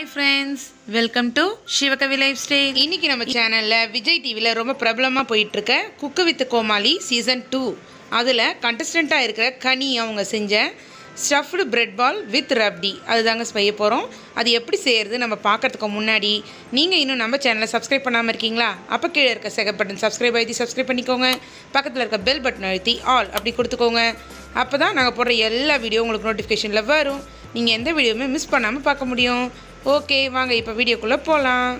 friends welcome to Sivakavi lifestyle இன்னைக்கு நம்ம சேனலில் விஜய் டிவியில் ரொம்ப பிரபலமாக போயிட்டுருக்க cook with Comali season two அதில் கண்டஸ்டண்ட்டாக இருக்கிற கனி அவங்க செஞ்ச stuffed bread ball with rabri அதுதாங்க செய்ய போகிறோம் அது எப்படி செய்யறது நம்ம பார்க்கறதுக்கு முன்னாடி நீங்கள் இன்னும் நம்ம சேனலை சப்ஸ்கிரைப் பண்ணாமல் இருக்கீங்களா அப்போ கீழே இருக்க செகண்ட் பட்டன் சப்ஸ்கிரைப் அழுத்தி சப்ஸ்கிரைப் பண்ணிக்கோங்க பக்கத்தில் இருக்க பெல் பட்டன் அழுத்தி ஆல் அப்படி கொடுத்துக்கோங்க அப்போ தான் நாங்கள் போடுற எல்லா வீடியோ உங்களுக்கு நோட்டிஃபிகேஷனில் வரும் நீங்கள் எந்த வீடியோவுமே மிஸ் பண்ணாமல் பார்க்க முடியும் ஓகே வாங்க இப்போ வீடியோக்குள்ளே போகலாம்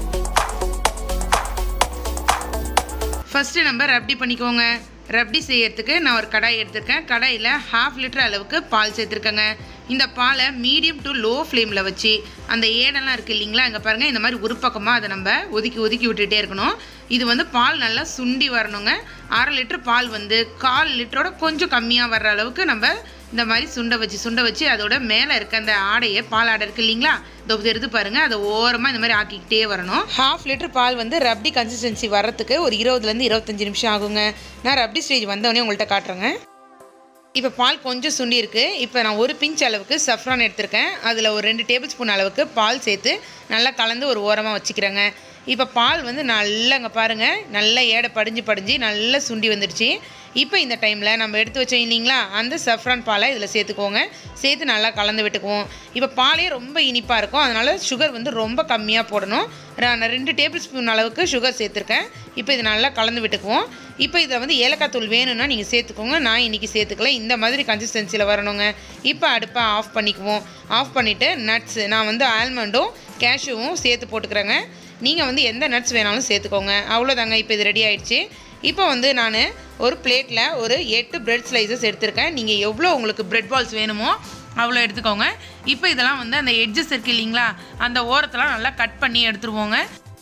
ஃபஸ்ட்டு நம்ம ரப்டி பண்ணிக்கோங்க ரப்டி செய்யறதுக்கு நான் ஒரு கடாய் எடுத்திருக்கேன் கடாயில் ஹாஃப் லிட்டர் அளவுக்கு பால் சேர்த்துருக்கேங்க இந்த பாலை மீடியம் டு லோ ஃப்ளேமில் வச்சு அந்த ஏடெல்லாம் இருக்குது இல்லைங்களா இங்கே பாருங்கள் இந்த மாதிரி ஒரு பக்கமாக அதை நம்ம ஒதுக்கி ஒதுக்கி விட்டுட்டே இருக்கணும் இது வந்து பால் நல்லா சுண்டி வரணுங்க அரை லிட்டர் பால் வந்து கால் லிட்டரோட கொஞ்சம் கம்மியாக வர்ற அளவுக்கு நம்ம இந்த மாதிரி சுண்டை வச்சு சுண்டை வச்சு அதோட மேலே இருக்க அந்த ஆடையை பால் ஆடை இருக்கு இல்லைங்களா இதோ எடுத்து பாருங்க அதை ஓரமாக இந்த மாதிரி ஆக்கிக்கிட்டே வரணும் ஹாஃப் லிட்டர் பால் வந்து ரப்டி கன்சிஸ்டன்சி வர்றதுக்கு ஒரு இருபதுலேருந்து இருபத்தஞ்சி நிமிஷம் ஆகுங்க நான் ரப்டி ஸ்டேஜ் வந்தவொடனே உங்கள்கிட்ட காட்டுறேங்க இப்போ பால் கொஞ்சம் சுண்டி இருக்கு இப்போ நான் ஒரு பிஞ்ச் அளவுக்கு சஃப்ரான் எடுத்திருக்கேன் அதில் ஒரு ரெண்டு டேபிள் ஸ்பூன் அளவுக்கு பால் சேர்த்து நல்லா கலந்து ஒரு ஓரமாக வச்சுக்கிறேங்க இப்போ பால் வந்து நல்லா இங்கே பாருங்கள் நல்லா ஏடை படிஞ்சு படிஞ்சு நல்லா சுண்டி வந்துடுச்சு இப்போ இந்த டைமில் நம்ம எடுத்து வச்சோம் இல்லைங்களா அந்த சஃப்ரான் பாலை இதில் சேர்த்துக்கோங்க சேர்த்து நல்லா கலந்து விட்டுக்குவோம் இப்போ பாலே ரொம்ப இனிப்பாக இருக்கும் அதனால் சுகர் வந்து ரொம்ப கம்மியாக போடணும் நான் ரெண்டு டேபிள் ஸ்பூன் அளவுக்கு சுகர் சேர்த்துருக்கேன் இப்போ இது நல்லா கலந்து விட்டுக்குவோம் இப்போ இதை வந்து ஏலக்காய் தூள் வேணும்னா நீங்கள் சேர்த்துக்கோங்க நான் இன்றைக்கி சேர்த்துக்கல இந்த மாதிரி கன்சிஸ்டன்சியில் வரணுங்க இப்போ அடுப்பை ஆஃப் பண்ணிக்குவோம் ஆஃப் பண்ணிவிட்டு நட்ஸு நான் வந்து ஆல்மண்டும் கேஷ்யூவும் சேர்த்து போட்டுக்கிறேங்க நீங்கள் வந்து எந்த நட்ஸ் வேணாலும் சேர்த்துக்கோங்க அவ்வளோதாங்க இப்போ இது ரெடி ஆயிடுச்சு இப்போ வந்து நான் ஒரு பிளேட்டில் ஒரு எட்டு பிரெட் ஸ்லைசஸ் எடுத்திருக்கேன் நீங்கள் எவ்வளோ உங்களுக்கு பிரெட் பால்ஸ் வேணுமோ அவ்வளோ எடுத்துக்கோங்க இப்போ இதெல்லாம் வந்து அந்த எட்ஜஸ் இருக்கு இல்லைங்களா அந்த ஓரத்தெல்லாம் நல்லா கட் பண்ணி எடுத்துருவோங்க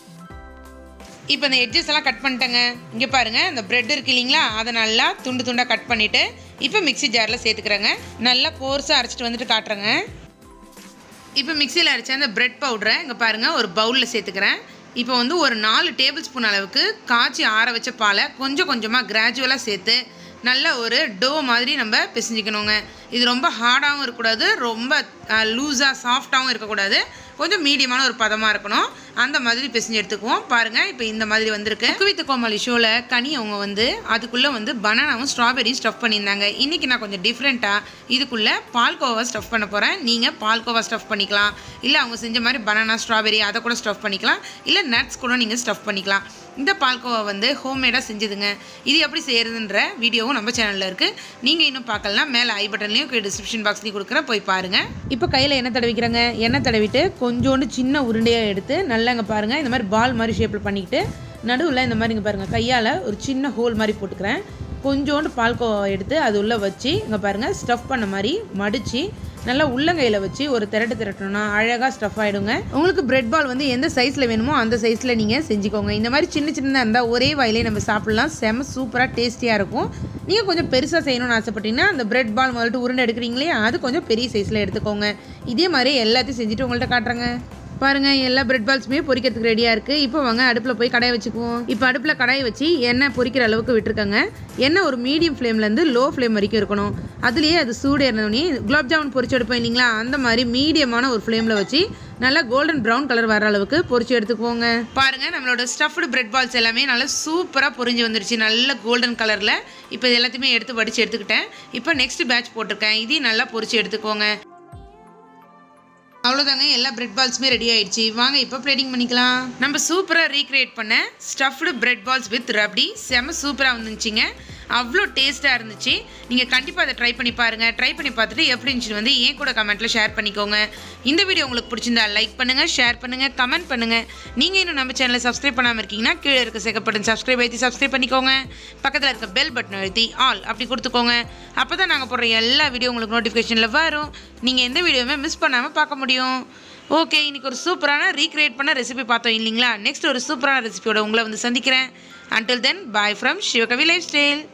இப்போ இந்த எட்ஜஸ் எல்லாம் கட் பண்ணிட்டேங்க இங்கே பாருங்கள் இந்த பிரெட் இருக்கு இல்லைங்களா அதை நல்லா துண்டு துண்டாக கட் பண்ணிவிட்டு இப்போ மிக்ஸி ஜாரில் சேர்த்துக்கிறேங்க நல்லா கோர்ஸாக அரைச்சிட்டு வந்துட்டு காட்டுறேங்க இப்போ மிக்சியில் அரைச்ச அந்த பிரெட் பவுடரை இங்கே பாருங்கள் ஒரு பவுலில் சேர்த்துக்கிறேன் இப்போ வந்து ஒரு நாலு டேபிள் ஸ்பூன் அளவுக்கு காய்ச்சி ஆற வச்ச பாலை கொஞ்சம் கொஞ்சமாக கிராஜுவலாக சேர்த்து நல்ல ஒரு டோ மாதிரி நம்ம பிசைஞ்சிக்கணுங்க இது ரொம்ப ஹார்டாகவும் இருக்கக்கூடாது ரொம்ப லூஸாக சாஃப்டாகவும் இருக்கக்கூடாது கொஞ்சம் மீடியமான ஒரு பதமாக இருக்கணும் அந்த மாதிரி பிசைஞ்சு எடுத்துக்குவோம் பாருங்கள் இப்போ இந்த மாதிரி வந்திருக்கு குக்கு வித் கோமாளி ஷோவில் கனி அவங்க வந்து அதுக்குள்ளே வந்து பனானாவும் ஸ்ட்ராபெரியும் ஸ்டஃப் பண்ணியிருந்தாங்க இன்றைக்கி நான் கொஞ்சம் டிஃப்ரெண்ட்டாக இதுக்குள்ளே பால்கோவா ஸ்டஃப் பண்ண போகிறேன் நீங்கள் பால்கோவா ஸ்டஃப் பண்ணிக்கலாம் இல்லை அவங்க செஞ்ச மாதிரி பனானா ஸ்ட்ராபெரி அதை கூட ஸ்டஃப் பண்ணிக்கலாம் இல்லை நட்ஸ் கூட நீங்கள் ஸ்டஃப் பண்ணிக்கலாம் இந்த பால்கோவா வந்து ஹோம்மேடாக செஞ்சதுங்க இது எப்படி செய்யறதுன்ற வீடியோவும் நம்ம சேனலில் இருக்குது நீங்கள் இன்னும் பார்க்கலாம் மேலே ஐ பட்டன்லேயும் டிஸ்கிரிப்ஷன் பாக்ஸ்லேயும் கொடுக்குறேன் போய் பாருங்கள் இப்போ கையில் எண்ணெய் தடவிக்கிறேங்க எண்ணெய் தடவிட்டு கொஞ்சோண்டு சின்ன உருண்டையாக எடுத்து நல்லா இங்கே பாருங்கள் இந்த மாதிரி பால் மாதிரி ஷேப்பில் பண்ணிக்கிட்டு நடுவில் இந்த மாதிரி இங்கே பாருங்கள் கையால் ஒரு சின்ன ஹோல் மாதிரி போட்டுக்கிறேன் கொஞ்சோண்டு பால்கோவா எடுத்து அது உள்ளே வச்சு இங்கே பாருங்கள் ஸ்டஃப் பண்ண மாதிரி மடித்து நல்லா உள்ளங்கையில் வச்சு ஒரு திரட்டு திரட்டணும்னா அழகாக ஸ்டஃப் ஆகிடுங்க உங்களுக்கு பிரெட் பால் வந்து எந்த சைஸில் வேணுமோ அந்த சைஸில் நீங்கள் செஞ்சுக்கோங்க இந்த மாதிரி சின்ன சின்னதாக இருந்தால் ஒரே வாயிலே நம்ம சாப்பிட்லாம் செம சூப்பராக டேஸ்டியாக இருக்கும் நீங்கள் கொஞ்சம் பெருசாக செய்யணும்னு ஆசைப்பட்டீங்கன்னா அந்த பிரெட் பால் முதல்ட்டு உருண்டை எடுக்கிறீங்களே அது கொஞ்சம் பெரிய சைஸில் எடுத்துக்கோங்க இதே மாதிரி எல்லாத்தையும் செஞ்சுட்டு உங்கள்கிட்ட காட்டுறேங்க பாருங்கள் எல்லா பிரெட் பால்ஸுமே பொரிக்கிறதுக்கு ரெடியாக இருக்குது இப்போ வாங்க அடுப்பில் போய் கடாயை வச்சுக்குவோம் இப்போ அடுப்பில் கடாயை வச்சு எண்ணெய் பொரிக்கிற அளவுக்கு விட்டுருக்கங்க எண்ணெய் ஒரு மீடியம் ஃப்ளேம்லேருந்து லோ ஃப்ளேம் வரைக்கும் இருக்கணும் அதுலேயே அது சூடு ஏறினோடனே குலாப் ஜாமுன் பொரிச்சு எடுப்போம் இல்லைங்களா அந்த மாதிரி மீடியமான ஒரு ஃப்ளேமில் வச்சு நல்லா கோல்டன் ப்ரௌன் கலர் வர அளவுக்கு பொரிச்சு எடுத்துக்குவோங்க பாருங்க நம்மளோட ஸ்டஃப்டு பிரெட் பால்ஸ் எல்லாமே நல்லா சூப்பராக பொரிஞ்சு வந்துருச்சு நல்ல கோல்டன் கலரில் இப்போ இது எல்லாத்தையுமே எடுத்து வடித்து எடுத்துக்கிட்டேன் இப்போ நெக்ஸ்ட் பேட்ச் போட்டிருக்கேன் இதையும் நல்லா பொரிச்சு எடுத்துக்கோங்க அவ்வளோதாங்க எல்லா பிரெட் பால்ஸுமே ரெடி ஆயிடுச்சு வாங்க இப்போ பிளேட்டிங் பண்ணிக்கலாம் நம்ம சூப்பராக ரீக்ரியேட் பண்ண stuffed bread balls with rabri செம சூப்பராக வந்துச்சுங்க அவ்வளோ டேஸ்ட்டாக இருந்துச்சு நீங்கள் கண்டிப்பாக அதை ட்ரை பண்ணி பாருங்கள் ட்ரை பண்ணி பார்த்துட்டு எப்படி இருந்துச்சு வந்து ஏன் கூட கமெண்ட்டில் ஷேர் பண்ணிக்கோங்க இந்த வீடியோ உங்களுக்கு பிடிச்சிருந்தா லைக் பண்ணுங்கள் ஷேர் பண்ணுங்கள் கமெண்ட் பண்ணுங்கள் நீங்கள் இன்னும் நம்ம சேனலை சப்ஸ்கிரைப் பண்ணாமல் இருக்கீங்கன்னா கீழே இருக்க செக்கப்பட்டன் சப்ஸ்கிரைப் எழுதி சப்ஸ்கிரைப் பண்ணிக்கோங்க பக்கத்தில் இருக்க பெல் பட்டன் அழுத்தி ஆல் அப்படி கொடுத்துக்கோங்க அப்போ தான் நாங்கள் போடுற எல்லா வீடியோ உங்களுக்கு நோட்டிஃபிகேஷனில் வரும் நீங்கள் எந்த வீடியோவுமே மிஸ் பண்ணாமல் பார்க்க முடியும் ஓகே இன்றைக்கி ஒரு சூப்பரான ரீக்ரியேட் பண்ண ரெசிபி பார்த்தோம் இல்லைங்களா நெக்ஸ்ட் ஒரு சூப்பரான ரெசிபியோட உங்களை வந்து சந்திக்கிறேன் until then bye from Sivakavi life style